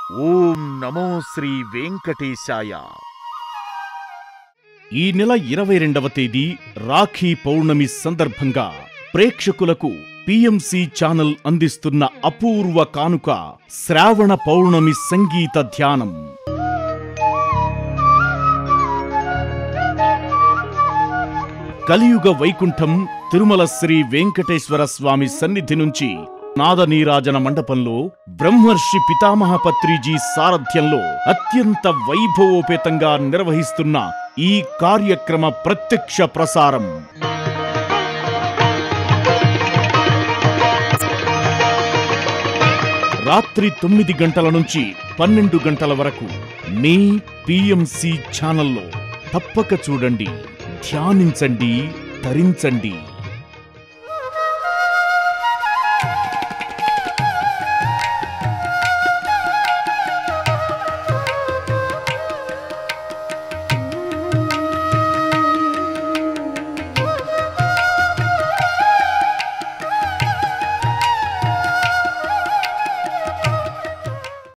ఓం నమో శ్రీ వెంకటేశాయ ఈ నెల ఇరవై రెండవ తేదీ రాఖీ పౌర్ణమి సందర్భంగా ప్రేక్షకులకు పిఎంసి ఛానల్ అందిస్తున్న అపూర్వ కానుక శ్రావణ పౌర్ణమి సంగీత ధ్యానం కలియుగ వైకుంఠం తిరుమల శ్రీ వెంకటేశ్వర స్వామి సన్నిధి నుంచి నాదనీరాజన మండపంలో బ్రహ్మర్షి పితామహ పత్రిజీ సారథ్యంలో అత్యంత వైభవోపేతంగా నిర్వహిస్తున్న ఈ కార్యక్రమ ప్రత్యక్ష ప్రసారం రాత్రి తొమ్మిది గంటల నుంచి పన్నెండు గంటల వరకు మీ పిఎంసి ఛానల్లో తప్పక చూడండి ధ్యానించండి తరించండి